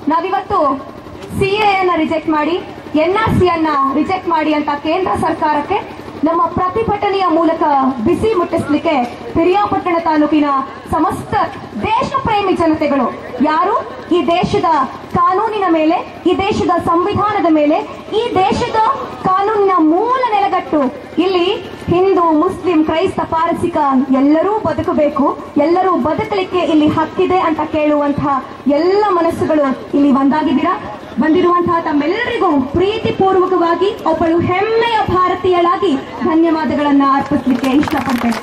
ನಾವಿವತ್ತು ಸಿಎ ಅನ್ನ ರಿಜೆಕ್ಟ್ ಮಾಡಿ ಎನ್ ಆರ್ ಸಿ ಅನ್ನ ರಿಜೆಕ್ಟ್ ಮಾಡಿ ಅಂತ ಕೇಂದ್ರ ಸರ್ಕಾರಕ್ಕೆ ನಮ್ಮ ಪ್ರತಿಭಟನೆಯ ಮೂಲಕ ಬಿಸಿ ಮುಟ್ಟಿಸ್ಲಿಕ್ಕೆ ಪಿರಿಯಾಪಟ್ಟಣ ತಾಲೂಕಿನ ಸಮಸ್ತ ದೇಶ ಪ್ರೇಮಿ ಜನತೆಗಳು ಯಾರು ಈ ದೇಶದ ಕಾನೂನಿನ ಮೇಲೆ ಈ ದೇಶದ ಸಂವಿಧಾನದ ಮೇಲೆ ಈ ದೇಶದ ಕಾನೂನಿನ ಮೂಲ ನೆಲೆಗಟ್ಟು ಇಲ್ಲಿ ಹಿಂದೂ ಮುಸ್ಲಿಂ ಕ್ರೈಸ್ತ ಪಾರಸಿಕ ಎಲ್ಲರೂ ಬದುಕಬೇಕು ಎಲ್ಲರೂ ಬದುಕಲಿಕ್ಕೆ ಇಲ್ಲಿ ಹಕ್ಕಿದೆ ಅಂತ ಕೇಳುವಂತಹ ಎಲ್ಲ ಮನಸ್ಸುಗಳು ಇಲ್ಲಿ ಒಂದಾಗಿದ್ದೀರಾ ಬಂದಿರುವಂತಹ ತಮ್ಮೆಲ್ಲರಿಗೂ ಪ್ರೀತಿ ಪೂರ್ವಕವಾಗಿ ಒಬ್ಬಳು ಹೆಮ್ಮೆಯ ಭಾರತೀಯಳಾಗಿ ಧನ್ಯವಾದಗಳನ್ನ ಅರ್ಪಿಸಲಿಕ್ಕೆ ಇಷ್ಟಪಡ್ತೇನೆ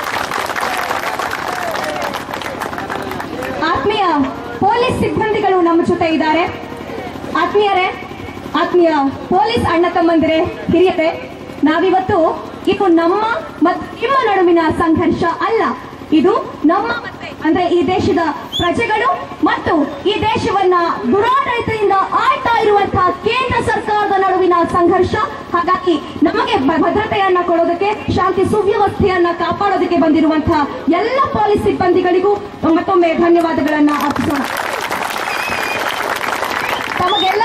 ಆತ್ಮೀಯ ಪೊಲೀಸ್ ಸಿಬ್ಬಂದಿಗಳು ನಮ್ಮ ಜೊತೆ ಇದ್ದಾರೆ ಆತ್ಮೀಯರೇ ಆತ್ಮೀಯ ಪೊಲೀಸ್ ಅಣ್ಣ ತಮ್ಮಂದಿರೇ ಹಿರಿಯರೇ ನಾವಿವತ್ತು ಇದು ನಮ್ಮ ಮತ್ತು ನಿಮ್ಮ ನಡುವಿನ ಸಂಘರ್ಷ ಅಲ್ಲ ಇದು ನಮ್ಮ ಮತ್ತೆ ಅಂದ್ರೆ ಈ ದೇಶದ ಪ್ರಜೆಗಳು ಮತ್ತು ಈ ದೇಶವನ್ನ ದುರಾಡಳಿತದಿಂದ ಆಳ್ತಾ ಇರುವಂತಹ ಕೇಂದ್ರ ಸರ್ಕಾರದ ನಡುವಿನ ಸಂಘರ್ಷ ಹಾಗಾಗಿ ನಮಗೆ ಭ- ಭದ್ರತೆಯನ್ನ ಕೊಡೋದಕ್ಕೆ ಶಾಂತಿ ಸುವ್ಯವಸ್ಥೆಯನ್ನ ಕಾಪಾಡೋದಕ್ಕೆ ಬಂದಿರುವಂತಹ ಎಲ್ಲ ಪೊಲೀಸ್ ಸಿಬ್ಬಂದಿಗಳಿಗೂ ಮತ್ತೊಮ್ಮೆ ಧನ್ಯವಾದಗಳನ್ನ ಅರ್ಪಿಸೋಣ ತಮಗೆಲ್ಲ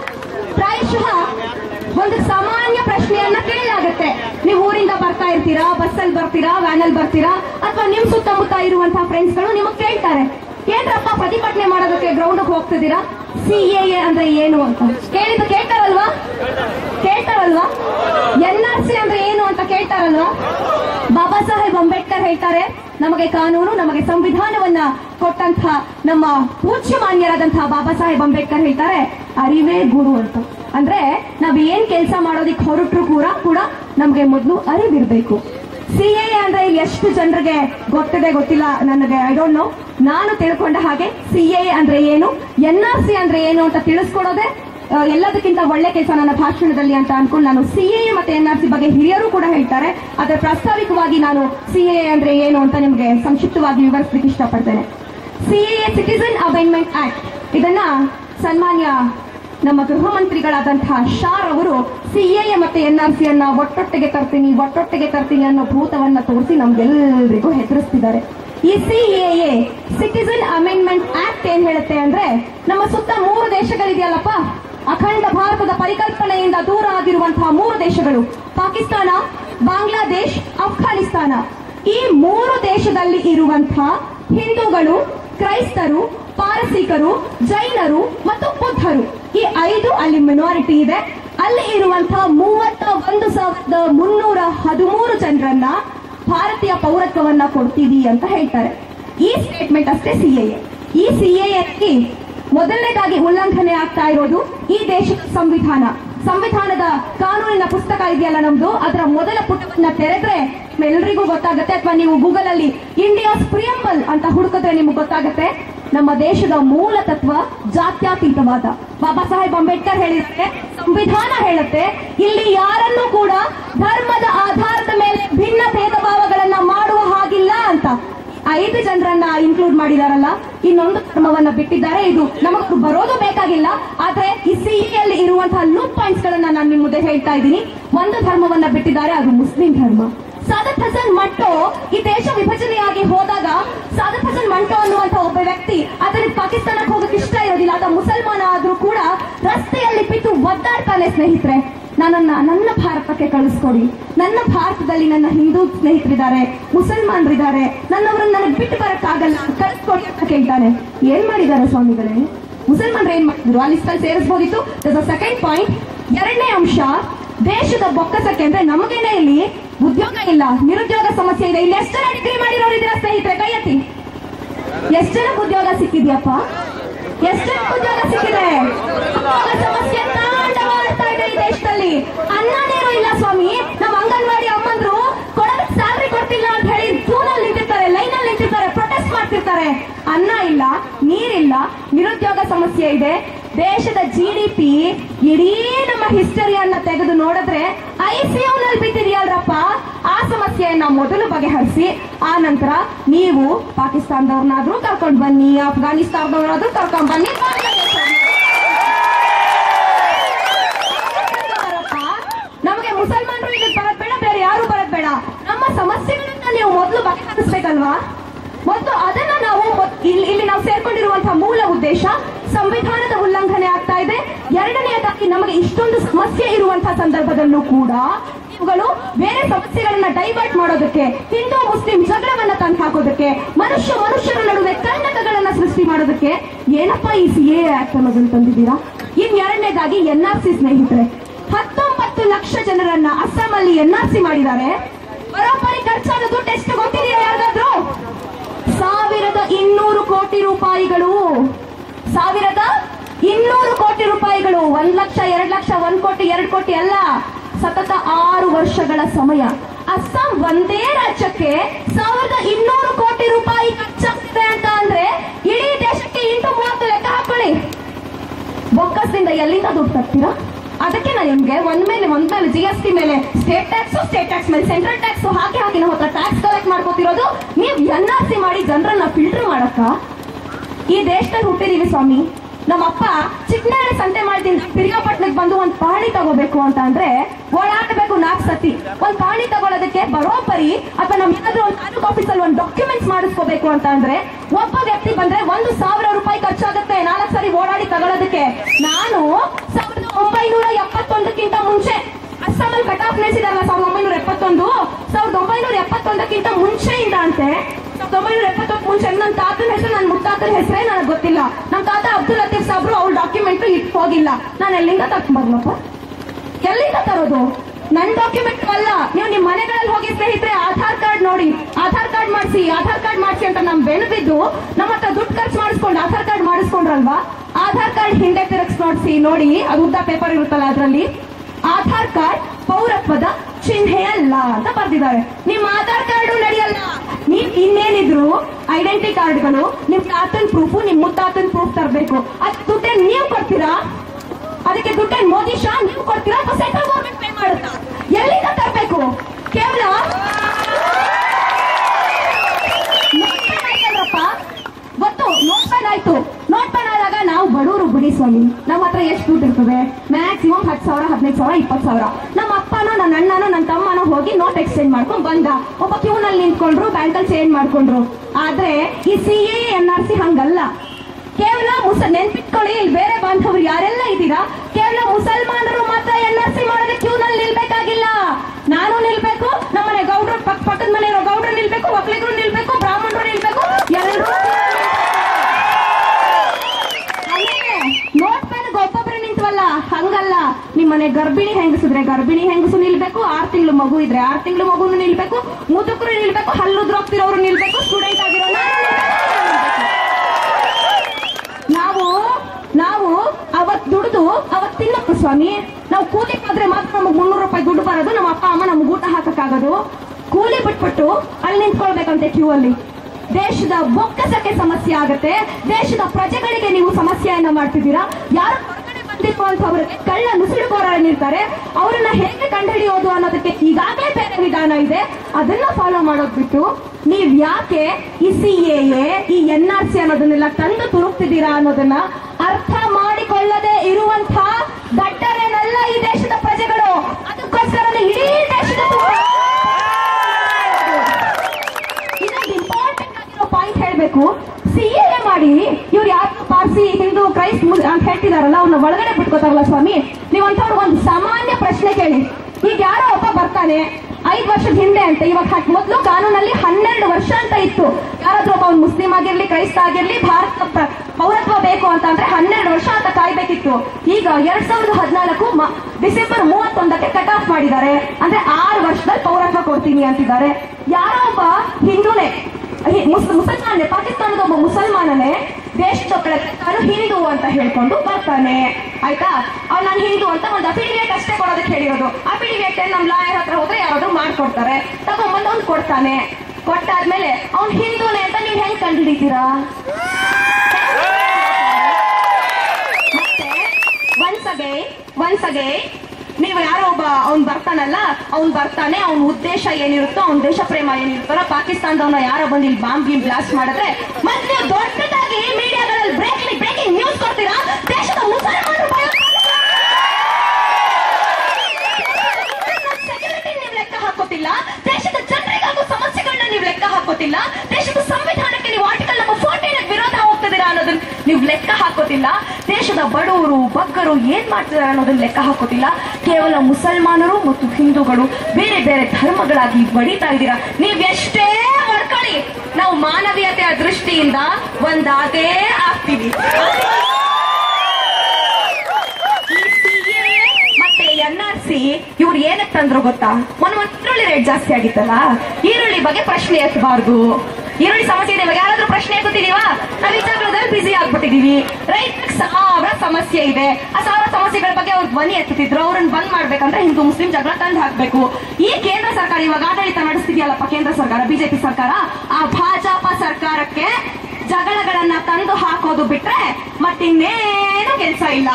ಪ್ರಾಯಶಃ ಒಂದು ಸಾಮಾನ್ಯ ಪ್ರಶ್ನೆಯನ್ನ ಕೇಳಲಾಗುತ್ತೆ ನೀವು ಊರಿಂದ ಬರ್ತಾ ಇರ್ತೀರಾ ಬಸ್ಸಲ್ಲಿ ಬರ್ತೀರಾ ವ್ಯಾನಲ್ಲಿ ಬರ್ತೀರಾ ಅಥವಾ ನಿಮ್ ಸುತ್ತಮುತ್ತ ಇರುವಂತಹ ಫ್ರೆಂಡ್ಸ್ಗಳು ನಿಮಗ್ ಕೇಳ್ತಾರೆ ಏನ್ರಪ್ಪ ಪ್ರತಿಭಟನೆ ಮಾಡೋದಕ್ಕೆ ಗ್ರೌಂಡ್ ಹೋಗ್ತಿದ್ದೀರಾ ಸಿ ಎ ಅಂದ್ರೆ ಏನು ಅಂತ ಕೇಳಿದ ಕೇಳ್ತಾರಲ್ವಾ ಕೇಳ್ತಾರಲ್ವಾ ಎನ್ ಆರ್ ಸಿ ಅಂದ್ರೆ ಏನು ಅಂತ ಕೇಳ್ತಾರಲ್ವಾ ಬಾಬಾ ಸಾಹೇಬ್ ಅಂಬೇಡ್ಕರ್ ಹೇಳ್ತಾರೆ ನಮಗೆ ಕಾನೂನು ನಮಗೆ ಸಂವಿಧಾನವನ್ನ ಕೊಟ್ಟಂತ ನಮ್ಮ ಪೂಜ್ಯ ಮಾನ್ಯರಾದಂತಹ ಬಾಬಾ ಸಾಹೇಬ್ ಅಂಬೇಡ್ಕರ್ ಹೇಳ್ತಾರೆ ಅರಿವೇ ಗುರು ಅಂತ ಅಂದ್ರೆ ನಾವ್ ಏನ್ ಕೆಲಸ ಮಾಡೋದಿಕ್ ಹೊರಟ್ರು ಕೂಡ ಕೂಡ ನಮ್ಗೆ ಮೊದಲು ಅರಿವಿರ್ಬೇಕು ಸಿ ಎ ಅಂದ್ರೆ ಇಲ್ಲಿ ಎಷ್ಟು ಜನರಿಗೆ ಗೊತ್ತಿದೆ ಗೊತ್ತಿಲ್ಲ ನನಗೆ ಐ ಡೋಂಟ್ ನೋ ನಾನು ತಿಳ್ಕೊಂಡ ಹಾಗೆ ಸಿ ಎ ಅಂದ್ರೆ ಏನು ಎನ್ ಆರ್ ಸಿ ಅಂದ್ರೆ ಏನು ಅಂತ ತಿಳಿಸ್ಕೊಡೋದೆ ಆ, ಎಲ್ಲದಕ್ಕಿಂತ ಒಳ್ಳೆ ಕೆಲಸ ನನ್ನ ಭಾಷಣದಲ್ಲಿ ಅಂತ ಅನ್ಕೊಂಡು ನಾನು ಸಿ ಎ ಮತ್ತೆ ಎನ್ ಆರ್ ಸಿ ಬಗ್ಗೆ ಹಿರಿಯರು ಕೂಡ ಹೇಳ್ತಾರೆ ಆದ್ರೆ ಪ್ರಾಸ್ತಾವಿಕವಾಗಿ ನಾನು ಸಿ ಎ ಅಂದ್ರೆ ಏನು ಅಂತ ನಿಮಗೆ ಸಂಕ್ಷಿಪ್ತವಾಗಿ ವಿವರಿಸಲಿಕ್ಕೆ ಇಷ್ಟಪಡ್ತೇನೆ C A citizen amendment act ಇದನ್ನ ಸನ್ಮಾನ್ಯ ನಮ್ಮ ಗೃಹ ಮಂತ್ರಿಗಳಾದಂತಹ ಶಾರ್ ಅವರು ಸಿಎ ಮತ್ತೆ ಎನ್ ಆರ್ ಸಿ ಅನ್ನ ಒಟ್ಟೊಟ್ಟಿಗೆ ತರ್ತೀನಿ ಒಟ್ಟೊಟ್ಟಿಗೆ ತರ್ತೀನಿ ಅನ್ನೋ ಭೂತವನ್ನ ತೋರಿಸಿ ನಮ್ಗೆಲ್ಲರಿಗೂ ಹೆದರಿಸ್ತಿದ್ದಾರೆ ಈ ಸಿಎಎ ಸಿಟಿಸನ್ ಅಮೆಂಡ್ಮೆಂಟ್ ಆಕ್ಟ್ ಏನ್ ಹೇಳುತ್ತೆ ಅಂದ್ರೆ ನಮ್ಮ ಸುತ್ತ ಮೂರು ದೇಶಗಳಿದೆಯಲ್ಲಪ್ಪ ಅಖಂಡ ಭಾರತದ ಪರಿಕಲ್ಪನೆಯಿಂದ ದೂರ ಆಗಿರುವಂತಹ ಮೂರು ದೇಶಗಳು ಪಾಕಿಸ್ತಾನ ಬಾಂಗ್ಲಾದೇಶ್ ಅಫ್ಘಾನಿಸ್ತಾನ ಈ ಮೂರು ದೇಶದಲ್ಲಿ ಇರುವಂತಹ ಹಿಂದೂಗಳು ಕ್ರೈಸ್ತರು ಪಾರಸಿಕರು ಜೈನರು ಮತ್ತು ಬುದ್ಧರು ಈ ಐದು ಅಲ್ಲಿ ಮಿನಾರಿಟಿ ಇದೆ ಅಲ್ಲಿ ಇರುವಂತಹ ಮೂವತ್ತ ಒಂದು ಸಾವಿರದ ಮುನ್ನೂರ ಹದಿಮೂರು ಜನರನ್ನ ಭಾರತೀಯ ಪೌರತ್ವವನ್ನ ಕೊಡ್ತೀವಿ ಅಂತ ಹೇಳ್ತಾರೆ ಈ ಸ್ಟೇಟ್ಮೆಂಟ್ ಅಷ್ಟೇ ಸಿಎಎ ಈ ಸಿಎಎ ಮೊದಲನೇದಾಗಿ ಉಲ್ಲಂಘನೆ ಆಗ್ತಾ ಇರೋದು ಈ ದೇಶದ ಸಂವಿಧಾನ ಸಂವಿಧಾನದ ಕಾನೂನಿನ ಪುಸ್ತಕ ಇದೆಯಲ್ಲ ನಮ್ದು ಅದರ ಮೊದಲ ಪುಟವನ್ನ ತೆರೆದ್ರೆ ಎಲ್ರಿಗೂ ಗೊತ್ತಾಗುತ್ತೆ ಅಥವಾ ನೀವು ಗೂಗಲ್ ಅಲ್ಲಿ ಇಂಡಿಯಾಸ್ ಪ್ರಿಯಂಬಲ್ ಅಂತ ಹುಡುಕಿದ್ರೆ ನಿಮ್ಗೆ ಗೊತ್ತಾಗುತ್ತೆ ನಮ್ಮ ದೇಶದ ಮೂಲ ತತ್ವ ಜಾತ್ಯತೀತವಾದ ಬಾಬಾ ಸಾಹೇಬ್ ಅಂಬೇಡ್ಕರ್ ಹೇಳಿದ್ದಾರೆ ಸಂವಿಧಾನ ಹೇಳುತ್ತೆ ಇಲ್ಲಿ ಯಾರನ್ನೂ ಕೂಡ ಧರ್ಮದ ಆಧಾರದ ಮೇಲೆ ಭಿನ್ನ ಭೇದ ಭಾವಗಳನ್ನ ಮಾಡುವ ಹಾಗಿಲ್ಲ ಅಂತ ಐದು ಜನರನ್ನ ಇನ್ಕ್ಲೂಡ್ ಮಾಡಿದಾರಲ್ಲ ಇನ್ನೊಂದು ಧರ್ಮವನ್ನ ಬಿಟ್ಟಿದ್ದಾರೆ ಇದು ನಮಗ್ ಬರೋದು ಬೇಕಾಗಿಲ್ಲ ಆದ್ರೆ ಈ ಸಿಇಯಲ್ಲಿ ಇರುವಂತಹ ಲೂಪ್ ಪಾಯಿಂಟ್ಸ್ ಗಳನ್ನ ನಾನು ನಿಮ್ ಮುಂದೆ ಹೇಳ್ತಾ ಇದ್ದೀನಿ ಒಂದು ಧರ್ಮವನ್ನ ಬಿಟ್ಟಿದ್ದಾರೆ ಅದು ಮುಸ್ಲಿಂ ಧರ್ಮ ಸಾದತ್ ಹಸನ್ ಮಂಟೋ ಈ ದೇಶ ವಿಭಜನೆಯಾಗಿ ಹೋದಾಗ ಸಾದತ್ ಹಸನ್ ಮಂಟೋ ಅನ್ನುವಂತ ಒಬ್ಬ ವ್ಯಕ್ತಿ ಅದಕ್ಕೆ ಪಾಕಿಸ್ತಾನಕ್ಕೆ ಹೋಗಕ್ಕೆ ಇಷ್ಟ ಇರೋದಿಲ್ಲ ಆತ ಮುಸಲ್ಮಾನ ಆದ್ರೂ ಕೂಡ ರಸ್ತೆಯಲ್ಲಿ ಬಿದ್ದು ಒದ್ದಾಡ್ತಾನೆ ಸ್ನೇಹಿತರೆ ನನ್ನನ್ನ ನನ್ನ ಭಾರತಕ್ಕೆ ಕಳಿಸ್ಕೊಡಿ ನನ್ನ ಭಾರತದಲ್ಲಿ ನನ್ನ ಹಿಂದೂ ಸ್ನೇಹಿತರಿದ್ದಾರೆ ಮುಸಲ್ಮಾನರಿದ್ದಾರೆ ನನ್ನವರನ್ನ ನನಗೆ ಬಿಟ್ಟು ಬರಕ್ಕಾಗಲ್ಲ ಕಳಿಸ್ಕೊಡಿ ಅಂತ ಕೇಳ್ತಾನೆ ಏನ್ ಮಾಡಿದ್ದಾರೆ ಸ್ವಾಮಿಗಳೇ ಮುಸಲ್ಮಾನರು ಏನ್ ಮಾಡಿದ್ರು ಆ ಲಿಸ್ಟ್ ಅಲ್ಲಿ ಸೇರಿಸಬಹುದಿತ್ತು ಸೆಕೆಂಡ್ ಪಾಯಿಂಟ್ ಎರಡನೇ ಅಂಶ ದೇಶದ ಬೊಕ್ಕಸಕ್ಕೆ ಅಂದ್ರೆ ನಮಗೇನೆ ಇಲ್ಲಿ ಉದ್ಯೋಗ ಇಲ್ಲ ನಿರುದ್ಯೋಗ ಸಮಸ್ಯೆ ಇದೆ ಇಲ್ಲಿ ಎಷ್ಟು ಜನ ಡಿಗ್ರಿ ಮಾಡಿರೋರು ಇದ್ದೀರಾ ಸ್ನೇಹಿತರೆ ಕೈ ಎತ್ತಿ ಎಷ್ಟು ಜನಕ್ಕೆ ಉದ್ಯೋಗ ಸಿಕ್ಕಿದ್ಯಪ್ಪ ಎಷ್ಟು ಜನಕ್ಕೆ ಉದ್ಯೋಗ ಸಿಕ್ಕಿದೆ ಉದ್ಯೋಗ ಸಮಸ್ಯೆ ತಾಂಡವಾಡ್ತಾ ಇದೆ ಈ ದೇಶದಲ್ಲಿ ಅನ್ನ ನೀರು ಇಲ್ಲ ಸ್ವಾಮಿ ನಮ್ಮ ಅಂಗನವಾಡಿ ಅಮ್ಮಂದ್ರು ಕೊಡೋದಕ್ಕೆ ಸ್ಯಾಲ್ರಿ ಕೊಡ್ತಿಲ್ಲ ಅಂತ ಹೇಳಿ ಜೂನಲ್ಲಿ ನಿಂತಿರ್ತಾರೆ ಲೈನಲ್ಲಿ ನಿಂತಿರ್ತಾರೆ ಪ್ರೊಟೆಸ್ಟ್ ಮಾಡ್ತಿರ್ತಾರೆ ಅನ್ನ ಇಲ್ಲ ನೀರಿಲ್ಲ ನಿರುದ್ಯೋಗ ಸಮಸ್ಯೆ ಇದೆ ದೇಶದ ಜಿ ಡಿ ಪಿ ಇಡೀ ನಮ್ಮ ಹಿಸ್ಟರಿಯನ್ನ ತೆಗೆದು ನೋಡಿದ್ರೆ ಐ ಸಿ ನಲ್ಲಿ ಬಿದ್ದಿದೆಯಲ್ರಪ್ಪ ಆ ಸಮಸ್ಯೆಯನ್ನ ಮೊದಲು ಬಗೆಹರಿಸಿ ಆ ನಂತರ ನೀವು ಪಾಕಿಸ್ತಾನದವ್ರನ್ನಾದ್ರೂ ಕರ್ಕೊಂಡು ಬನ್ನಿ ಅಫ್ಘಾನಿಸ್ತಾನದವ್ರಾದ್ರೂ ಕರ್ಕೊಂಡು ಬನ್ನಿ ಬಾಂಗ್ಲಾದೇಶವ್ರನ್ನಾದ್ರೂ ಬರಪ್ಪ. ನಮಗೆ ಮುಸಲ್ಮಾನರು ಇಲ್ಲಿ ಬರೋದ್ ಬೇಡ ಬೇರೆ ಯಾರು ಬರೋದ್ ಬೇಡ ನಮ್ಮ ಸಮಸ್ಯೆಗಳನ್ನ ನೀವು ಮೊದಲು ಬಗೆಹರಿಸ್ಬೇಕಲ್ವಾ ಮತ್ತು ಅದನ್ನ ನಾವು ಮೊದ್- ಇಲ್ಲಿ ಇಲ್ಲಿ ನಾವು ಸೇರ್ಕೊಂಡಿರುವಂತಹ ಮೂಲ ಉದ್ದೇಶ ಸಂವಿಧಾನದ ಉಲ್ಲಂಘನೆ ಆಗ್ತಾ ಇದೆ ಎರಡನೆಯದಾಗಿ ನಮಗೆ ಇಷ್ಟೊಂದು ಸಮಸ್ಯೆ ಇರುವಂತಹ ಸಂದರ್ಭದಲ್ಲೂ ಕೂಡ ಇವುಗಳು ಬೇರೆ ಸಮಸ್ಯೆಗಳನ್ನ ಡೈವರ್ಟ್ ಮಾಡೋದಕ್ಕೆ ಹಿಂದೂ ಮುಸ್ಲಿಂ ಜಗಳವನ್ನ ತಂದು ಹಾಕೋದಕ್ಕೆ ಮನುಷ್ಯ ಮನುಷ್ಯರ ನಡುವೆ ಕಂಟಕಗಳನ್ನ ಸೃಷ್ಟಿ ಮಾಡೋದಕ್ಕೆ ಏನಪ್ಪಾ ಈ ಸಿ ಎ ಆಕ್ಟ್ ಅನ್ನೋದನ್ನ ತಂದಿದ್ದೀರಾ ಇನ್ ಎರಡನೇದಾಗಿ ಎನ್ ಆರ್ ಸಿ ಸ್ನೇಹಿತರೆ ಹತ್ತೊಂಬತ್ತು ಲಕ್ಷ ಜನರನ್ನ ಅಸ್ಸಾಂ ಅಲ್ಲಿ ಎನ್ ಆರ್ ಸಿ ಮಾಡಿದ್ದಾರೆ ಬರೋಬ್ಬರಿ ಖರ್ಚಾದ ದುಡ್ಡು ಎಷ್ಟು ಗೊತ್ತಿದೆಯಾ ಯಾರಿಗಾದ್ರು ಸಾವಿರದ ಇನ್ನೂರು ಕೋಟಿ ರೂಪಾಯಿಗಳು ಸಾವಿರದ ಇನ್ನೂರು ಕೋಟಿ ರೂಪಾಯಿಗಳು ಒಂದ್ ಲಕ್ಷ ಎರಡ್ ಲಕ್ಷ ಒಂದ್ ಕೋಟಿ ಎರಡ್ ಕೋಟಿ ಅಲ್ಲ ಸತತ ಆರು ವರ್ಷಗಳ ಸಮಯ ಅಸ್ಸಾಂ ಒಂದೇ ರಾಜ್ಯಕ್ಕೆ ಸಾವಿರದ ಇನ್ನೂರು ಕೋಟಿ ರೂಪಾಯಿ ಖರ್ಚಾಗ್ತಿದೆ ಅಂತ ಅಂದ್ರೆ ಇಡೀ ದೇಶಕ್ಕೆ ಇಂಟು ಮೂವತ್ತು ಲೆಕ್ಕ ಹಾಕೊಳ್ಳಿ ಬೊಕ್ಕಸದಿಂದ ಎಲ್ಲಿಂದ ದುಡ್ಡು ತರ್ತೀರಾ ಅದಕ್ಕೆ ನಾನು ನಿಮ್ಗೆ ಒಂದ್ ಮೇಲೆ ಒಂದ್ ಮೇಲೆ ಜಿ ಎಸ್ ಟಿ ಮೇಲೆ ಸ್ಟೇಟ್ ಟ್ಯಾಕ್ಸ್ ಸ್ಟೇಟ್ ಟ್ಯಾಕ್ಸ್ ಮೇಲೆ ಸೆಂಟ್ರಲ್ ಟ್ಯಾಕ್ಸ್ ಹಾಕಿ ಹಾಕಿ ನಾವು ಹತ್ರ ಟ್ಯಾಕ್ಸ್ ಕಲೆಕ್ಟ್ ಮಾಡ್ಕೋತಿರೋದು ನೀವು ಎನ್ ಆರ್ ಸಿ ಮಾಡಿ ಜನರನ್ನ ಫಿಲ್ಟರ್ ಮಾಡಕ್ಕ ಈ ದೇಶದಲ್ಲಿ ಹುಟ್ಟಿದೀವಿ ಸ್ವಾಮಿ ನಮ್ಮಪ್ಪ ಚಿಕ್ಕನಾಳೆ ಸಂತೆ ಮಾಡ್ತೀನಿ ಪಿರಿಯಾಪಟ್ಟಣಕ್ಕೆ ಬಂದು ಒಂದ್ ಪಾಣಿ ತಗೋಬೇಕು ಅಂತ ಅಂದ್ರೆ ಓಡಾಡಬೇಕು ನಾಲ್ಕು ಸತಿ ಒಂದ್ ಪಾಣಿ ತಗೊಳ್ಳೋದಕ್ಕೆ ಬರೋಬ್ಬರಿ ಅಥವಾ ನಮ್ ಏನಾದ್ರು ಒಂದು ತಾಲೂಕ್ ಆಫೀಸಲ್ಲಿ ಒಂದು ಡಾಕ್ಯುಮೆಂಟ್ಸ್ ಮಾಡಿಸ್ಕೋಬೇಕು ಅಂತ ಅಂದ್ರೆ ಒಬ್ಬ ವ್ಯಕ್ತಿ ಬಂದ್ರೆ ಒಂದು ಸಾವಿರ ರೂಪಾಯಿ ಖರ್ಚಾಗುತ್ತೆ ನಾಲ್ಕು ಸರಿ ಓಡಾಡಿ ತಗೊಳ್ಳೋದಕ್ಕೆ ನಾನು ಸಾವಿರದ ಒಂಬೈನೂರ ಎಪ್ಪತ್ತೊಂದಕ್ಕಿಂತ ಮುಂಚೆ ಅಸ್ಸಾಮಲ್ಲಿ ಕಟ್ ಆಫ್ ನಿಲ್ಸಿದಾರಲ್ಲ ಸಾವಿರದ ಒಂಬೈನೂರ ಎಪ್ಪತ್ತೊಂದು ಸಾವಿರದ ಒಂಬೈನೂರ ಎಪ್ಪತ್ತೊಂದಕ್ಕಿಂತ ಮುಂಚೆಯಿಂದ ಅಂತೆ ಸಾವಿರದ ಒಂಬೈನೂರ ಎಪ್ಪತ್ತೊಂದು ಮುಂಚೆ ನನ್ನ ತಾತನ ಹೆಸರು ನನ್ನ ಮುತ್ತಾತನ ಹೆಸರೇ ನನಗೆ ಗೊತ್ತಿಲ್ಲ ನಮ್ಮ ತಾತ ಅಬ್ದುಲ್ ಲತೀಫ್ ಸಾಬ್ರು ಅವ್ರ ಡಾಕ್ಯುಮೆಂಟ್ ಇಟ್ಟು ಹೋಗಿಲ್ಲ ನಾನು ಎಲ್ಲಿಂದ ತಗೊಂಡ್ಬರ್ಲಪ್ಪ ಎಲ್ಲಿಂದ ತರೋದು ನನ್ ಡಾಕ್ಯುಮೆಂಟ್ ಅಲ್ಲ ನೀವು ನಿಮ್ ಮನೆಗಳಲ್ಲಿ ಹೋಗಿ ಸ್ನೇಹಿತರೆ ಆಧಾರ್ ಕಾರ್ಡ್ ನೋಡಿ ಆಧಾರ್ ಕಾರ್ಡ್ ಮಾಡಿಸಿ ಆಧಾರ್ ಕಾರ್ಡ್ ಮಾಡಿಸಿ ಅಂತ ನಮ್ ಬೆನ್ನು ಬಿದ್ದು ನಮ್ಮ ಹತ್ರ ದುಡ್ಡು ಖರ್ಚು ಮಾಡಿಸ್ಕೊಂಡು ಆಧಾರ್ ಕಾರ್ಡ್ ಮಾಡಿಸ್ಕೊಂಡ್ರಲ್ವಾ ಆಧಾರ್ ಕಾರ್ಡ್ ಹಿಂದೆ ತಿರುಗಿಸ್ ನೋಡ್ಸಿ ನೋಡಿ ಅದು ಉದ್ದ ಪೇಪರ್ ಇರುತ್ತಲ್ಲ ಅದರಲ್ಲಿ ಆಧಾರ್ ಕಾರ್ಡ್ ಪೌರತ್ವದ ಚಿಹ್ನೆ ಅಲ್ಲ ಅಂತ ಬರ್ದಿದ್ದಾರೆ ನಿಮ್ ಆಧಾರ್ ಕಾರ್ಡು ನಡೆಯಲ್ಲ ನೀವ್ ಇನ್ನೇನಿದ್ರು ಐಡೆಂಟಿ ಕಾರ್ಡ್ಗಳು ನಿಮ್ ತಾತನ್ ಪ್ರೂಫ್ ನಿಮ್ ಮುತ್ತಾತನ್ ಪ್ರೂಫ್ ತರಬೇಕು ಅದ್ ದುಡ್ಡೇನ್ ನೀವ್ ಕೊಡ್ತೀರಾ ಅದಕ್ಕೆ ದುಡ್ಡೇನ್ ಮೋದಿ ಶಾ ನೀವು ಕೊಡ್ತೀರಾ ಅಥವಾ ಸೆಂಟ್ರಲ್ ಗೌರ್ಮೆಂಟ್ ಪೇ ಮಾಡುತ್ತಾ ಎಲ್ಲಿಂದ ತರಬೇಕು ಕೇವಲ ನೋಟ್ ಬ್ಯಾನ್ ಆಯ್ತಲ್ರಪ್ಪ ಗೊತ್ತು ನೋಟ್ ಬ್ಯಾನ್ ಆಯ್ತು ನೋಟ್ ಬ್ಯಾನ್ ಆದಾಗ ನಾವು ಬಡವರು ಬಿಡಿ ಸ್ವಾಮಿ ನಮ್ಮ ಹತ್ರ ಎಷ್ಟು ದುಡ್ಡು ಇರ್ತದೆ ಮ್ಯಾಕ್ಸಿಮಮ್ ಹತ್ತು ಸಾವಿರ ಹದಿನೈದು ಸಾವಿರ ಇಪ್ಪತ್ತು ಸಾವಿರ ನಮ್ಮ ಅಪ್ಪನೋ ನನ್ನ ಅಣ್ಣನೋ ನನ್ನ ತಮ್ಮನೋ ಹೋಗಿ ನೋಟ್ ಎಕ್ಸ್ಚೇಂಜ್ ಮಾಡ್ಕೊಂಡ್ ಬಂದ ಒಬ್ಬ ಕ್ಯೂನಲ್ಲಿ ನಿಂತ್ಕೊಂಡ್ರು ಬ್ಯಾಂಕಲ್ಲಿ ಚೇಂಜ್ ಮಾಡ್ಕೊಂಡ್ರು ಆದ್ರೆ ಈ C A N R C ಹಂಗಲ್ಲ ಕೇವಲ ಮುಸ ನೆನ್ಪಿಟ್ಕೊಳ್ಳಿ ಇಲ್ಲಿ ಬೇರೆ ಬಾಂಧವರು ಯಾರೆಲ್ಲ ಇದ್ದೀರಾ ಕೇವಲ ಮುಸಲ್ಮಾನರು ಮಾತ್ರ ಎನ್ ಆರ್ ಸಿ ಮಾಡೋದಕ್ಕೆ ಕ್ಯೂನಲ್ಲಿ ನಿಲ್ಬೇಕಾಗಿಲ್ಲ ನಾನು ನಿಲ್ಬೇಕು ನಮ್ಮನೆ ಗೌಡ್ರು ಪಕ್ಕ ಪಕ್ಕದ ಮನೆಯವರು ಗೌಡ್ರು ನಿಲ್ಬೇಕು ಒಕ್ಕಲಿಗರು ನಿಲ್ಬೇಕು ಬ್ರಾಹ್ಮಣರು ನಿಲ್ಬೇಕು ಎಲ್ಲರೂ ನೋಟ್ ಪ್ಯಾನ್ ಒಬ್ಬೊಬ್ರೆ ನಿಂತವಲ್ಲ ಹಂಗಲ್ಲ ನಿಮ್ಮನೆ ಗರ್ಭಿಣಿ ಹೆಂಗಸಿದ್ರೆ ಗರ್ಭಿಣಿ ಹೆಂಗಸು ನಿಲ್ಬೇಕು ಆರ್ ತಿಂಗಳು ಮಗು ಇದ್ರೆ ಆರ್ ತಿಂಗಳು ಮಗುನು ನಿಲ್ಬೇಕು ಮುದುಕರು ನಿಲ್ಬೇಕು ಹಲ್ಲುದ್ರೋಗ್ತಿರೋರು ನಿಲ್ಬೇಕು ಸ್ಟೂಡೆಂಟ್ ಆಗಿರೋ ನಾನು ನಿಲ್ಬೇಕು. ನಾವು ನಾವು ಅವತ್ ದುಡಿದು ಅವತ್ ತಿನ್ನಕ್ಕೆ ಸ್ವಾಮಿ ನಾವು ಕೂಲಿ ಹೋದ್ರೆ ಮಾತ್ರ ನಮಗೆ ಮುನ್ನೂರು ರೂಪಾಯಿ ದುಡ್ಡು ಬರೋದು ನಮ್ಮ ಅಪ್ಪ ಅಮ್ಮ ನಮ್ಗೆ ಊಟ ಹಾಕಕ್ಕಾಗೋದು ಕೂಲಿ ಬಿಟ್ಬಿಟ್ಟು ಅಲ್ಲಿ ನಿಂತ್ಕೊಳ್ಬೇಕಂತೆ ಕ್ಯೂ ಅಲ್ಲಿ ದೇಶದ ಬೊಕ್ಕಸಕ್ಕೆ ಸಮಸ್ಯೆ ಆಗತ್ತೆ ದೇಶದ ಪ್ರಜೆಗಳಿಗೆ ನೀವು ಸಮಸ್ಯೆಯನ್ನ ಮಾಡ್ತಿದ್ದೀರಾ ಯಾರು ಹೊರಗಡೆ ಬಂದಿರುವಂತವ್ರಿಗೆ ಕಳ್ಳ ನುಸುಳುಕೋರನಿರ್ತಾರೆ ಅವರನ್ನ ಹೇಗೆ ಕಂಡುಹಿಡಿಯೋದು ಅನ್ನೋದಕ್ಕೆ ಈಗಾಗಲೇ ಬೇರೆ ವಿಧಾನ ಇದೆ ಅದನ್ನ ಫಾಲೋ ಮಾಡೋದ್ ಬಿಟ್ಟು ನೀವ್ ಯಾಕೆ ಈ ಸಿ ಎ ಈ ಎನ್ ಆರ್ ಸಿ ಅನ್ನೋದನ್ನೆಲ್ಲ ತಂದು ತುರುಕ್ತಿದ್ದೀರಾ ಅನ್ನೋದನ್ನ ಅರ್ಥ ಮಾಡಿಕೊಳ್ಳದೆ ಇರುವಂತ ದಡ್ಡರೇನಲ್ಲ ಈ ದೇಶದ ಪ್ರಜೆಗಳು ಅದಕ್ಕೋಸ್ಕರನೇ ಇಡೀ ದೇಶದ ತುಂಬ ಇನ್ನೊಂದು ಇಂಪಾರ್ಟೆಂಟ್ ಆಗಿರೋ ಪಾಯಿಂಟ್ ಹೇಳ್ಬೇಕು ಸಿ ಎ ಮಾಡಿ ಇವ್ರು ಯಾರು ಪಾರ್ಸಿ ಹಿಂದೂ ಕ್ರೈಸ್ಟ್ ಮುಸ್- ಅಂತ ಹೇಳ್ತಿದಾರಲ್ಲ ಅವ್ರನ್ನ ಒಳಗಡೆ ಬಿಟ್ಕೋತಾರಲ್ಲ ಸ್ವಾಮಿ ನೀವಂತವ್ರು ಒಂದು ಸಾಮಾನ್ಯ ಪ್ರಶ್ನೆ ಕೇಳಿ ಈಗ ಯಾರೋ ಒಬ್ಬ ಬರ್ತಾನೆ ಐದು ವರ್ಷದ ಹಿಂದೆ ಅಂತ ಇವಾಗ ಹತ್- ಮೊದ್ಲು ಕಾನೂನಲ್ಲಿ ಹನ್ನೆರಡು ವರ್ಷ ಅಂತ ಇತ್ತು ಯಾರಾದ್ರೂ ಒಬ್ಬ ಅವ್ನು ಮುಸ್ಲಿಂ ಆಗಿರ್ಲಿ ಕ್ರೈಸ್ತ ಆಗಿರ್ಲಿ ಭಾರತ ಪ್ರ- ಪೌರತ್ವ ಬೇಕು ಅಂತ ಅಂದ್ರೆ ಹನ್ನೆರಡು ವರ್ಷ ಅಂತ ಕಾಯ್ಬೇಕಿತ್ತು ಈಗ ಎರಡ್ ಸಾವಿರದ ಹದಿನಾಲ್ಕು ಡಿಸೆಂಬರ್ ಮೂವತ್ತೊಂದಕ್ಕೆ ಕಟ್ ಆಫ್ ಮಾಡಿದ್ದಾರೆ ಅಂದ್ರೆ ಆರು ವರ್ಷದಲ್ಲಿ ಪೌರತ್ವ ಕೊಡ್ತೀನಿ ಅಂತಿದ್ದಾರೆ ಯಾರೋ ಒಬ್ಬ ಹಿಂದೂನೇ ಹಿ- ಮುಸ್- ಮುಸಲ್ಮಾನೆ ಪಾಕಿಸ್ತಾನದ ಒಬ್ಬ ಮುಸಲ್ಮಾನನೇ ದೇಶದ ಒಳಗೆ ತಾನು ಹಿಂದೂ ಅಂತ ಹೇಳ್ಕೊಂಡು ಬರ್ತಾನೆ ಆಯ್ತಾ ಅವ್ನು ನಾನು ಹಿಂದೂ ಅಂತ ಒಂದು ಅಫಿಡಿವಿಯೇಟ್ ಅಷ್ಟೇ ಕೊಡೋದಕ್ಕೆ ಹೇಳಿರೋದು ಅಫಿಡಿವಿಯೇಟ್ ನಮ್ ಲಾಯರ್ ಹತ್ರ ಹೋದ್ರೆ ಯಾರಾದ್ರೂ ಮಾಡ್ಕೊಡ್ತಾರೆ ತಗೊಂಬಂದು ಅವ್ನು ಕೊಡ್ತಾನೆ ಕೊಟ್ಟಾದ್ಮೇಲೆ ಅವ್ನು ಹಿಂದೂನೇ ಅಂತ ನೀವು ಹೆಂಗ್ ಕಂಡುಹಿಡಿತೀರಾ ಮತ್ತೆ ಒನ್ಸ್ ಅಗೇ ಒನ್ಸ್ ಅಗೇ ನೀವು ಯಾರೋ ಒಬ್ಬ ಅವ್ನ್ ಬರ್ತಾನಲ್ಲ ಅವ್ನ್ ಬರ್ತಾನೆ ಅವ್ನ ಉದ್ದೇಶ ಏನಿರುತ್ತೋ ಅವ್ನ ದೇಶ ಪ್ರೇಮ ಏನಿರುತ್ತೋ ಪಾಕಿಸ್ತಾನದವನ್ನ ಯಾರೋ ಬಂದು ಇಲ್ಲಿ ಬಾಂಬ್ ಗೀಮ್ ಬ್ಲಾಸ್ಟ್ ಮಾಡಿದ್ರೆ ಮತ್ತೆ ನೀವು ದೊಡ್ಡದಾಗಿ ಮೀಡಿಯಾಗಳಲ್ಲಿ ಬ್ರೇಕಿಂಗ್ ಬ್ರೇಕಿಂಗ್ ನ್ಯೂಸ್ ಕೊಡ್ತೀರಾ ದೇಶದ ಮುಸಲ್ಮಾನರು ಸೆಕ್ಯೂರಿಟಿ ನೀವು ಲೆಕ್ಕ ಹಾಕೋತಿಲ್ಲ ದೇಶದ ಜನರಿಗಾಗೋ ಸಮಸ್ಯೆಗಳನ್ನ ನೀವು ಲೆಕ್ಕ ಹಾಕೋತಿಲ್ಲ ದೇಶದ ಸಂವಿಧಾನಕ್ಕೆ ನೀವು ಆರ್ಟಿಕಲ್ ನಂಬರ್ ಫೋರ್ಟೀನ್ ವಿರೋಧ ಹೋಗ್ತಿದ್ದೀರಾ ಅನ್ನೋದನ್ನ ನೀವು ಲೆಕ್ಕ ಹಾಕೋತಿಲ್ಲ ದೇಶದ ಬಡವರು ಬಗ್ಗರು ಏನ್ ಮಾಡ್ತಿದ್ದಾರೆ ಅನ್ನೋದನ್ನ ಲೆಕ್ಕ ಹಾಕೋತಿಲ್ಲ ಕೇವಲ ಮುಸಲ್ಮಾನರು ಮತ್ತು ಹಿಂದೂಗಳು ಬೇರೆ ಬೇರೆ ಧರ್ಮಗಳಾಗಿ ಬಡಿತಾ ಇದ್ದೀರಾ ನೀವ್ ಎಷ್ಟೇ ಹೊಡ್ಕೊಳ್ಳಿ ನಾವು ಮಾನವೀಯತೆಯ ದೃಷ್ಟಿಯಿಂದ ಒಂದಾಗೇ ಆಗ್ತೀವಿ ಈ CAA ಮತ್ತೆ ಎನ್ ಆರ್ ಸಿ ಇವ್ರು ಏನಕ್ಕೆ ತಂದ್ರು ಗೊತ್ತಾ ಮೊನ್ನೆ ಒಂದು ಈರುಳ್ಳಿ ರೇಟ್ ಜಾಸ್ತಿ ಆಗಿತ್ತಲ್ಲ ಈರುಳ್ಳಿ ಬಗ್ಗೆ ಪ್ರಶ್ನೆ ಎತ್ತಬಾರ್ದು ಈರುಳ್ಳಿ ಸಮಸ್ಯೆ ಇದೆ ಇವಾಗ ಯಾರಾದ್ರೂ ಪ್ರಶ್ನೆ ಎತ್ತುತ್ತಿದೀವಾ ನಾವು ಇದ್ದಾಗಲದಲ್ಲಿ ಬಿಸಿ ಆಗ್ಬಿಟ್ಟಿದೀವಿ ರೈತರಿಗೆ ಸಾವಿರ ಸಮಸ್ಯೆ ಇದೆ ಆ ಸಾವಿರ ಸಮಸ್ಯೆಗಳ ಬಗ್ಗೆ ಅವ್ರು ಧ್ವನಿ ಎತ್ತುತ್ತಿದ್ರು ಅವ್ರನ್ನ ಬಂದ್ ಮಾಡ್ಬೇಕಂದ್ರೆ ಹಿಂದೂ ಮುಸ್ಲಿಂ ಜಗಳ ತಂದು ಹಾಕ್ಬೇಕು ಈ ಕೇಂದ್ರ ಸರ್ಕಾರ ಇವಾಗ ಆಡಳಿತ ನಡೆಸ್ತಿದೆಯಲ್ಲಪ್ಪ ಕೇಂದ್ರ ಸರ್ಕಾರ ಬಿಜೆಪಿ ಸರ್ಕಾರ ಆ ಭಾಜಪ ಸರ್ಕಾರಕ್ಕೆ ಜಗಳಗಳನ್ನ ತಂದು ಹಾಕೋದು ಬಿಟ್ರೆ ಮತ್ತಿನ್ನೇನು ಕೆಲಸ ಇಲ್ಲ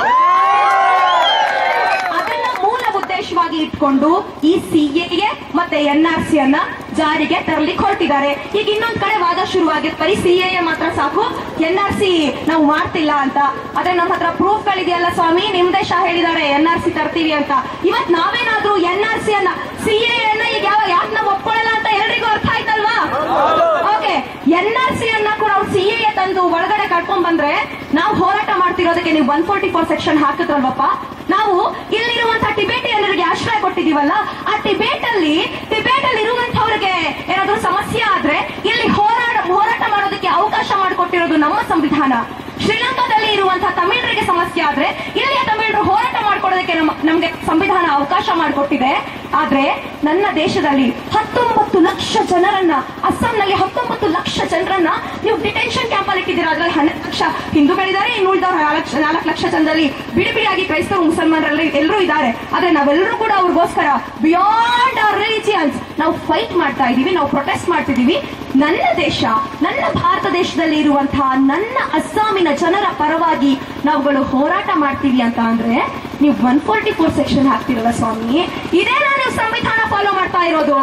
ಅದನ್ನ ಮೂಲ ಉದ್ದೇಶವಾಗಿ ಇಟ್ಕೊಂಡು ಈ ಸಿಎಗೆ ಮತ್ತೆ ಎನ್ ಆರ್ ಸಿ ಅನ್ನ ಜಾರಿಗೆ ತರಲಿಕ್ಕೆ ಹೊರಟಿದ್ದಾರೆ ಈಗ ಇನ್ನೊಂದ್ ಕಡೆ ವಾದ ಶುರುವಾಗಿತ್ತು ಬರೀ ಸಿಎ ಮಾತ್ರ ಸಾಕು ಎನ್ ಆರ್ ಸಿ ನಾವು ಮಾಡ್ತಿಲ್ಲ ಅಂತ ಆದ್ರೆ ನಮ್ಮ ಹತ್ರ ಪ್ರೂಫ್ ಗಳಿದೆಯಲ್ಲ ಸ್ವಾಮಿ ನಿಮ್ ದೇಶ ಹೇಳಿದ್ದಾರೆ ಎನ್ ಆರ್ ಸಿ ತರ್ತೀವಿ ಅಂತ ಇವತ್ ನಾವೇನಾದ್ರೂ ಎನ್ ಆರ್ ಸಿ ಅನ್ನ ಸಿಎ ಅನ್ನ ಈಗ ಯಾವ ಯಾಕೆ ನಾವು ಒಪ್ಕೊಳ್ಳಲ್ಲ ಅಂತ ಎಲ್ರಿಗೂ ಅರ್ಥ ಆಯ್ತಲ್ವಾ ಓಕೆ ಎನ್ ಆರ್ ಸಿ ಅನ್ನ ಕೂಡ ಅವ್ರು ಸಿ ಎ ತಂದು ಒಳಗಡೆ ಕರ್ಕೊಂಡ್ ಬಂದ್ರೆ ನಾವು ಹೋರಾಟ ಮಾಡ್ತಿರೋದಕ್ಕೆ ನೀವು ಒನ್ ಫೋರ್ಟಿ ಫೋರ್ ಸೆಕ್ಷನ್ ಹಾಕಿದ್ರಲ್ವಪ್ಪ ನಾವು ಇಲ್ಲಿರುವಂತಹ ಟಿಬೇಟಿಯನ್ನರಿಗೆ ಆಶ್ರಯ ಕೊಟ್ಟಿದೀವಲ್ಲ ಆ ಟಿಬೇಟ್ ಅಲ್ಲಿ ಟಿಬೇಟ್ ಅಲ್ಲಿ ಇರುವಂತವ್ರಿಗೆ ಏನಾದ್ರೂ ಸಮಸ್ಯೆ ಆದ್ರೆ ಇಲ್ಲಿ ಹೋರಾಟ ಹೋರಾಟ ಮಾಡೋದಕ್ಕೆ ಅವಕಾಶ ಮಾಡಿಕೊಟ್ಟಿರೋದು ನಮ್ಮ ಸಂವಿಧಾನ ಶ್ರೀಲಂಕಾದಲ್ಲಿ ಇರುವಂತಹ ತಮಿಳರಿಗೆ ಸಮಸ್ಯೆ ಆದ್ರೆ ಇಲ್ಲಿಯ ತಮಿಳರು ಹೋರಾಟ ಮಾಡ್ಕೊಳ್ಳೋದಕ್ಕೆ ನಮ್ಮ ನಮ್ಗೆ ಸಂವಿಧಾನ ಅವಕಾಶ ಮಾಡಿಕೊಟ್ಟಿದೆ ಆದ್ರೆ ನನ್ನ ದೇಶದಲ್ಲಿ ಹತ್ತೊಂಬತ್ತು ಲಕ್ಷ ಜನರನ್ನ ಅಸ್ಸಾಂನಲ್ಲಿ ಹತ್ತೊಂಬತ್ತು ಲಕ್ಷ ಜನರನ್ನ ನೀವು ಡಿಟೆನ್ಷನ್ ಕ್ಯಾಂಪ್ ಅಲ್ಲಿ ಇಟ್ಟಿದ್ದೀರಾ ಅದ್ರಲ್ಲಿ ಹನ್ನೆರಡು ಲಕ್ಷ ಹಿಂದೂಗಳಿದ್ದಾರೆ ಇನ್ನು ಉಳಿದವ್ರು ನಾಲ್ಕು ನಾಲ್ಕು ಲಕ್ಷ ಜನದಲ್ಲಿ ಬಿಡಿ ಬಿಡಿಯಾಗಿ ಕ್ರೈಸ್ತರು ಮುಸಲ್ಮಾನರಲ್ಲಿ ಎಲ್ಲರೂ ಇದ್ದಾರೆ ಆದ್ರೆ ನಾವೆಲ್ಲರೂ ಕೂಡ ಅವ್ರಿಗೋಸ್ಕರ ಬಿಯಾಂಡ್ ಅವರ್ ರಿಲಿಜಿಯನ್ಸ್ ನಾವು ಫೈಟ್ ಮಾಡ್ತಾ ಇದೀವಿ ನಾವು ಪ್ರೊಟೆಸ್ಟ್ ಮಾಡ್ತಿದೀವಿ ನನ್ನ ದೇಶ ನನ್ನ ಭಾರತ ದೇಶದಲ್ಲಿ ಇರುವಂತಹ ನನ್ನ ಅಸ್ಸಾಮಿನ ಜನರ ಪರವಾಗಿ ನಾವುಗಳು ಹೋರಾಟ ಮಾಡ್ತೀವಿ ಅಂತ ಅಂದ್ರೆ ನೀವು ಒನ್ ಫೋರ್ಟಿ ಫೋರ್ ಸೆಕ್ಷನ್ ಹಾಕ್ತಿರಲ್ಲ ಸ್ವಾಮಿ ಇದೇ ನಾನು ಸಂವಿಧಾನ ಫಾಲೋ ಮಾಡ್ತಾ ಇರೋದು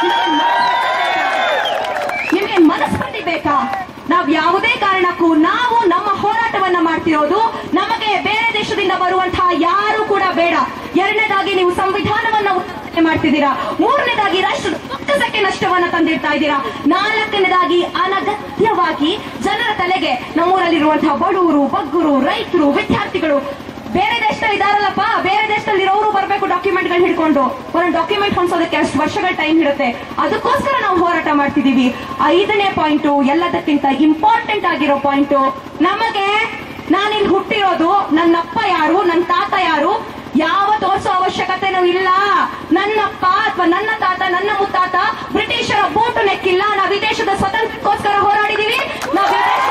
ನಿಮಗೆ ಮನಸ್ಪತಿ ಬೇಕಾ ನಾವ್ ಯಾವುದೇ ಕಾರಣಕ್ಕೂ ನಾವು ನಮ್ಮ ಹೋರಾಟವನ್ನ ಮಾಡ್ತಿರೋದು ನಮಗೆ ಬೇರೆ ದೇಶದಿಂದ ಬರುವಂತಹ ಯಾರು ಕೂಡ ಬೇಡ ಎರಡನೇದಾಗಿ ನೀವು ಸಂವಿಧಾನವನ್ನ ಉಲ್ಲಂಘನೆ ಮಾಡ್ತಿದ್ದೀರಾ ಮೂರನೇದಾಗಿ ರಾಷ್ಟ್ರದ ಬೊಕ್ಕಸಕ್ಕೆ ನಷ್ಟವನ್ನ ತಂದಿಡ್ತಾ ಇದ್ದೀರಾ ನಾಲ್ಕನೇದಾಗಿ ಅನಗತ್ಯವಾಗಿ ಜನರ ತಲೆಗೆ ನಮ್ಮೂರಲ್ಲಿರುವಂತಹ ಬಡವರು ಬಗ್ಗರು ರೈತರು ವಿದ್ಯಾರ್ಥಿಗಳು ಬೇರೆ ದೇಶದಲ್ಲಿ ಇದಾರಲ್ಲಪ್ಪ ಬೇರೆ ದೇಶದಲ್ಲಿ ಇರೋರು ಬರಬೇಕು ಡಾಕ್ಯುಮೆಂಟ್ ಗಳು ಹಿಡ್ಕೊಂಡು ಒಂದೊಂದು ಡಾಕ್ಯುಮೆಂಟ್ ಹೊಂದ್ಸೋದಕ್ಕೆ ಅಷ್ಟು ವರ್ಷಗಳ ಟೈಮ್ ಇರುತ್ತೆ ಅದಕ್ಕೋಸ್ಕರ ನಾವು ಹೋರಾಟ ಮಾಡ್ತಿದೀವಿ ಐದನೇ ಪಾಯಿಂಟ್ ಎಲ್ಲದಕ್ಕಿಂತ ಇಂಪಾರ್ಟೆಂಟ್ ಆಗಿರೋ ಪಾಯಿಂಟ್ ನಮಗೆ ನಾನಿಲ್ಲಿ ಹುಟ್ಟಿರೋದು ನನ್ನಪ್ಪ ಯಾರು ನನ್ನ ತಾತ ಯಾರು ಯಾವ ತೋರಿಸೋ ಅವಶ್ಯಕತೆನೂ ಇಲ್ಲ ನನ್ನಪ್ಪ ಅಥವಾ ನನ್ನ ತಾತ ನನ್ನ ಮುತ್ತಾತ ಬ್ರಿಟಿಷರ ಬೂಟು ನೆಕ್ಕಿಲ್ಲ ನಾವು ವಿದೇಶದ ಸ್ವತಂತ್ರಕ್ಕೋಸ್ಕರ ಹೋರಾಡಿದೀವಿ ನಾವು ವಿದೇಶ-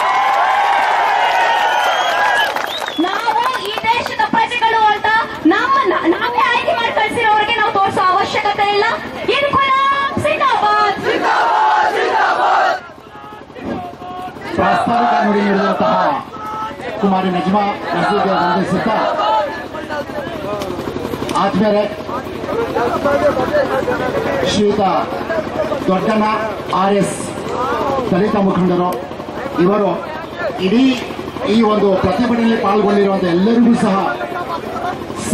ನಾವು ಈ ದೇಶದ ಪ್ರಜೆಗಳು ಅಂತ ನಮ್ಮ ನ- ನಾವೇ ಆಯ್ಕೆ ಮಾಡಿ ಕಳ್ಸಿರೋರಿಗೆ ನಾವು ತೋರಿಸೋ ಅವಶ್ಯಕತೆ ಇಲ್ಲ ಇನ್ಕುಲಾಬ್ ಜಿಂದಾಬಾದ್ ಪ್ರಾಸ್ತಾವಿಕ ನುಡಿ ನೀಡಿದಂತಹ ಕುಮಾರಿ ನಜ್ಮಾ ಮಸೀದ್ಗೆ ವಂದಿಸುತ್ತಾ ಆದ್ಮೇಲೆ ಶ್ರೀಯುತ ದೊಡ್ಡಣ್ಣ ಆರ್ ಎಸ್ ದಲಿತ ಮುಖಂಡರು ಇವರು ಇಡೀ ಈ ಒಂದು ಪ್ರತಿಭಟನೆಯಲ್ಲಿ ಪಾಲ್ಗೊಂಡಿರುವಂಥ ಎಲ್ಲರಿಗೂ ಸಹ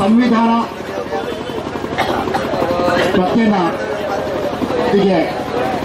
ಸಂವಿಧಾನ ಪ್ರತಿಯನ್ನ ಗೆ